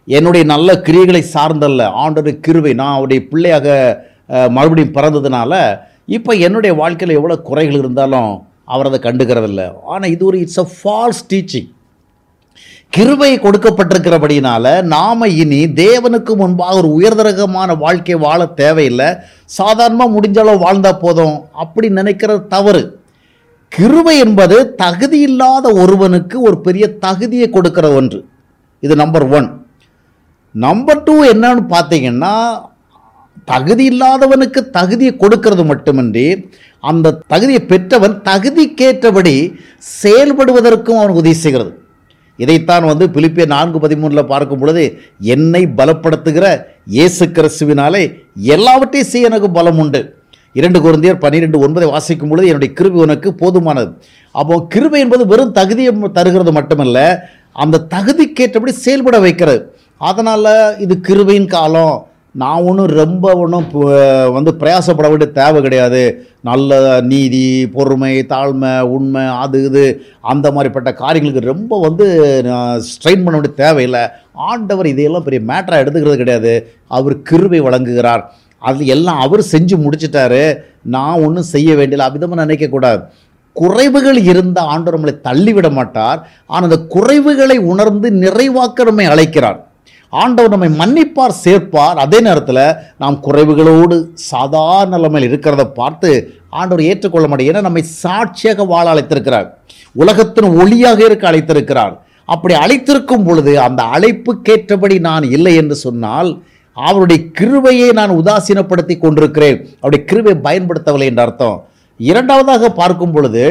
என்னுடைய நல்ல கிரியைகளை சார்ந்தல்ல ஆண்டோட கிருபை நான் அவருடைய பிள்ளையாக அஹ், மறுபடியும் பிறந்ததுனால இப்போ என்னுடைய வாழ்க்கையில் எவ்வளோ குறைகள் இருந்தாலும் அவர் அதை கண்டுக்கிறதில்ல ஆனால் இது ஒரு இட்ஸ் அ ஃபால்ஸ் டீச்சிங் கிருபை கொடுக்கப்பட்டிருக்கிறபடினால நாம இனி தேவனுக்கு முன்பாக ஒரு உயர்தரகமான வாழ்க்கை வாழ தேவையில்லை சாதாரணமாக முடிஞ்ச அளவு வாழ்ந்தா போதும் அப்படி நினைக்கிறது தவறு கிருபை என்பது தகுதி இல்லாத ஒருவனுக்கு ஒரு பெரிய தகுதியை கொடுக்கிற ஒன்று இது நம்பர் ஒன் நம்பர் டூ என்னன்னு பார்த்தீங்கன்னா தகுதி இல்லாதவனுக்கு தகுதியை கொடுக்கிறது மட்டுமின்றி அந்த தகுதியை பெற்றவன் தகுதிக்கேற்றபடி செயல்படுவதற்கும் அவனுக்கு உதவி செய்கிறது இதைத்தான் வந்து பிலிப்பிய நான்கு பதிமூணில் பார்க்கும் பொழுது என்னை பலப்படுத்துகிற இயேசு கிறிஸ்துவினாலே எல்லாவற்றையும் செய்ய எனக்கு பலம் உண்டு இரண்டு குருந்தியர் பன்னிரெண்டு ஒன்பதை வாசிக்கும் பொழுது என்னுடைய கிருபை உனக்கு போதுமானது அப்போ கிருபை என்பது வெறும் தகுதியை தருகிறது மட்டுமல்ல அந்த தகுதிக்கேற்றபடி செயல்பட வைக்கிறது அதனால் இது கிருபையின் காலம் நான் ஒன்றும் ரொம்ப ஒன்றும் வந்து பிரயாசப்பட வேண்டிய தேவை கிடையாது நல்ல நீதி பொறுமை தாழ்மை உண்மை அது இது அந்த மாதிரிப்பட்ட காரியங்களுக்கு ரொம்ப வந்து ஸ்ட்ரெயின் பண்ண வேண்டிய தேவையில்லை ஆண்டவர் இதையெல்லாம் பெரிய மேட்டராக எடுத்துக்கிறது கிடையாது அவர் கிருபை வழங்குகிறார் அது எல்லாம் அவர் செஞ்சு முடிச்சிட்டாரு நான் ஒன்றும் செய்ய வேண்டியதில்லை அவ்விதமாக நினைக்கக்கூடாது குறைவுகள் இருந்த ஆண்டவர் நம்மளை தள்ளிவிட மாட்டார் ஆனால் அந்த குறைவுகளை உணர்ந்து நிறைவாக்க நம்மை அழைக்கிறார் ஆண்டவர் நம்மை மன்னிப்பார் சேர்ப்பார் அதே நேரத்தில் நாம் குறைவுகளோடு சாதாரண நிலைமையில் இருக்கிறத பார்த்து ஆண்டவர் ஏற்றுக்கொள்ள மாட்டேன் ஏன்னா நம்மை சாட்சியாக வாழ அழைத்திருக்கிறார் உலகத்தின் ஒளியாக இருக்க அழைத்திருக்கிறார் அப்படி அழைத்திருக்கும் பொழுது அந்த அழைப்புக்கேற்றபடி நான் இல்லை என்று சொன்னால் அவருடைய கிருபையை நான் உதாசீனப்படுத்தி கொண்டிருக்கிறேன் அவருடைய கிருபை பயன்படுத்தவில்லை என்ற அர்த்தம் இரண்டாவதாக பார்க்கும் பொழுது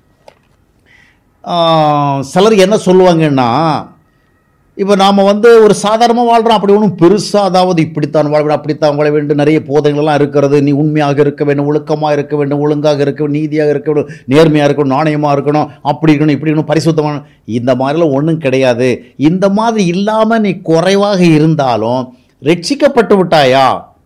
ஆஹ், சிலர் என்ன சொல்லுவாங்கன்னா இப்போ நாம் வந்து ஒரு சாதாரணமாக வாழ்கிறோம் அப்படி ஒன்றும் பெருசாக அதாவது இப்படித்தான் வாழ வேண்டும் அப்படித்தான் வாழ வேண்டும் நிறைய போதைகள்லாம் இருக்கிறது நீ உண்மையாக இருக்க வேண்டும் ஒழுக்கமாக இருக்க வேண்டும் ஒழுங்காக இருக்க வேண்டும் நீதியாக இருக்க வேண்டும் நேர்மையாக இருக்கணும் நாணயமாக இருக்கணும் அப்படி இருக்கணும் இப்படி இருக்கணும் பரிசுத்தமான இந்த மாதிரிலாம் ஒன்றும் கிடையாது இந்த மாதிரி இல்லாமல் நீ குறைவாக இருந்தாலும் ரட்சிக்கப்பட்டு விட்டாயா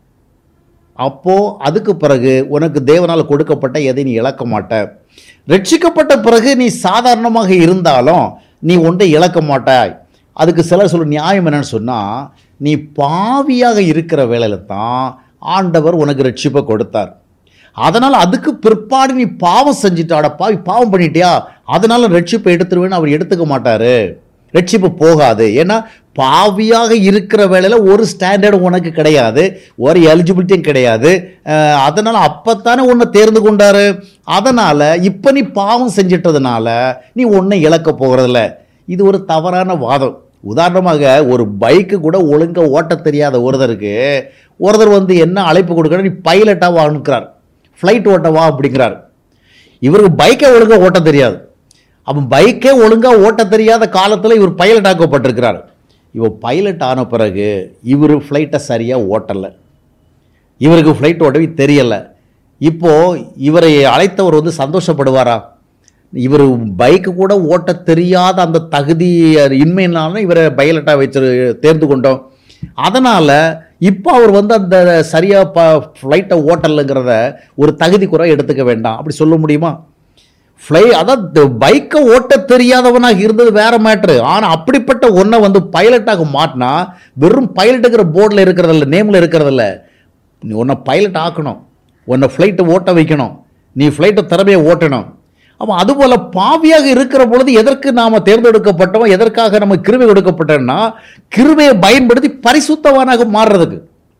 அப்போ அதுக்கு பிறகு உனக்கு தேவனால் கொடுக்கப்பட்ட எதை நீ இழக்க மாட்ட ரட்சிக்கப்பட்ட பிறகு நீ சாதாரணமாக இருந்தாலும் நீ ஒன்றை இழக்க மாட்டாய் அதுக்கு சிலர் சொல்ல நியாயம் என்னன்னு சொன்னால் நீ பாவியாக இருக்கிற வேளையில தான் ஆண்டவர் உனக்கு ரட்சிப்பை கொடுத்தார் அதனால் அதுக்கு பிற்பாடு நீ பாவம் செஞ்சுட்டாட பாவி பாவம் பண்ணிட்டியா அதனால ரட்சிப்பை எடுத்துருவேன்னு அவர் எடுத்துக்க மாட்டாரு ரட்சிப்பு போகாது ஏன்னா பாவியாக இருக்கிற வேளையில் ஒரு ஸ்டாண்டர்டும் உனக்கு கிடையாது ஒரு எலிஜிபிலிட்டியும் கிடையாது அஹ், அதனால அப்பத்தானே உன்னை தேர்ந்து கொண்டாரு அதனால இப்போ நீ பாவம் செஞ்சிட்டதுனால நீ ஒன்றை இழக்க போகிறதில்ல இது ஒரு தவறான வாதம் உதாரணமாக ஒரு பைக்கு கூட ஒழுங்கா ஓட்ட தெரியாத ஒருத்தருக்கு ஒருத்தர் வந்து என்ன அழைப்பு கொடுக்குறாரு நீ பைலட்டாக அனுப்புகிறார் ஃப்ளைட் ஓட்டவா அப்படிங்கிறார் இவருக்கு பைக்கை ஒழுங்கா ஓட்ட தெரியாது அப்போ பைக்கே ஒழுங்காக ஓட்ட தெரியாத காலத்தில் இவர் பைலட் ஆக்கப்பட்டிருக்கிறார் இவர் பைலட் ஆன பிறகு இவர் ஃப்ளைட்டை சரியாக ஓட்டலை இவருக்கு ஃப்ளைட் ஓட்டவே தெரியலை இப்போது இவரை அழைத்தவர் வந்து சந்தோஷப்படுவாரா இவர் பைக்கு கூட ஓட்ட தெரியாத அந்த தகுதி இன்மையினால இவரை பைலட்டாக வச்சு தேர்ந்து கொண்டோம் அதனால் இப்போ அவர் வந்து அந்த சரியாக ப ஃப்ளைட்டை ஓட்டலைங்கிறத ஒரு தகுதி குறை எடுத்துக்க வேண்டாம் அப்படி சொல்ல முடியுமா ஃப்ளை அதான் பைக்கை ஓட்ட தெரியாதவனாக இருந்தது வேற மேட்ரு ஆனால் அப்படிப்பட்ட ஒன்றை வந்து பைலட்டாக மாட்டினா வெறும் பைலட்டுங்கிற போர்டில் இருக்கிறதில்ல நேமில் இருக்கிறதில்ல நீ உன்னை பைலட் ஆக்கணும் உன்னை ஃப்ளைட்டை ஓட்ட வைக்கணும் நீ ஃப்ளைட்டை திறமையை ஓட்டணும் அப்போ அதுபோல் பாவியாக இருக்கிற பொழுது எதற்கு நாம் தேர்ந்தெடுக்கப்பட்டோம் எதற்காக நம்ம கிருபை கொடுக்கப்பட்டோம்னா கிருபையை பயன்படுத்தி பரிசுத்தவானாக மாறுறதுக்கு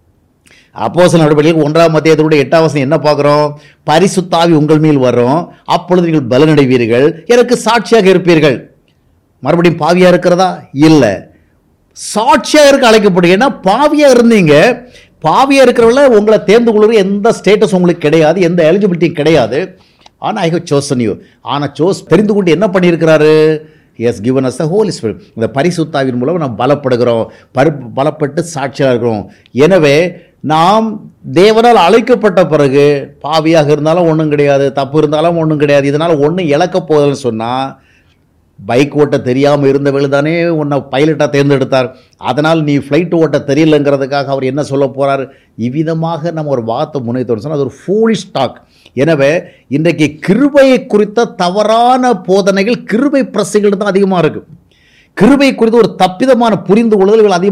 அப்போ சில நடவடிக்கைகள் ஒன்றாம் மத்தியத்தோட எட்டாம் வசனம் என்ன பார்க்குறோம் பரிசுத்தாவி உங்கள் மேல் வரும் அப்பொழுது நீங்கள் பலனடைவீர்கள் எனக்கு சாட்சியாக இருப்பீர்கள் மறுபடியும் பாவியா இருக்கிறதா இல்லை சாட்சியாக இருக்க அழைக்கப்படுங்க ஏன்னா பாவியா இருந்தீங்க பாவியா இருக்கிறவங்கள உங்களை தேர்ந்து கொள்கிற எந்த ஸ்டேட்டஸ் உங்களுக்கு கிடையாது எந்த எலிஜிபிலிட்டியும் கிடையாது ஆனால் ஐ ஹவ் சோசன் யூ ஆனால் சோஸ் தெரிந்து கொண்டு என்ன பண்ணியிருக்கிறாரு is given as the holy spirit இந்த பரிசுத்தாவின் மூலம் நாம் பலப்படுகிறோம் பரு பலப்பட்டு சாட்சியாக இருக்கிறோம் எனவே நாம் தேவனால் அழைக்கப்பட்ட பிறகு பாவியாக இருந்தாலும் ஒன்றும் கிடையாது தப்பு இருந்தாலும் ஒன்றும் கிடையாது இதனால் ஒன்றும் இழக்கப் போகுதுன்னு சொன்னால் பைக் ஓட்ட தெரியாமல் இருந்தவள் தானே உன்னை பைலட்டாக தேர்ந்தெடுத்தார் அதனால் நீ ஃப்ளைட் ஓட்ட தெரியலங்கிறதுக்காக அவர் என்ன சொல்ல போகிறார் இவ்விதமாக நம்ம ஒரு வார்த்தை முனைத்தோம் சொன்னால் அது ஒரு ஃபூலிஷ் டாக் எனவே இன்றைக்கு கிருபையை குறித்த தவறான போதனைகள் கிருபை பிரசைகள் தான் அதிகமாக இருக்குது கிருபை குறித்து ஒரு தப்பிதமான புரிந்து கொள்ளுதல் இவள் அதிகமாக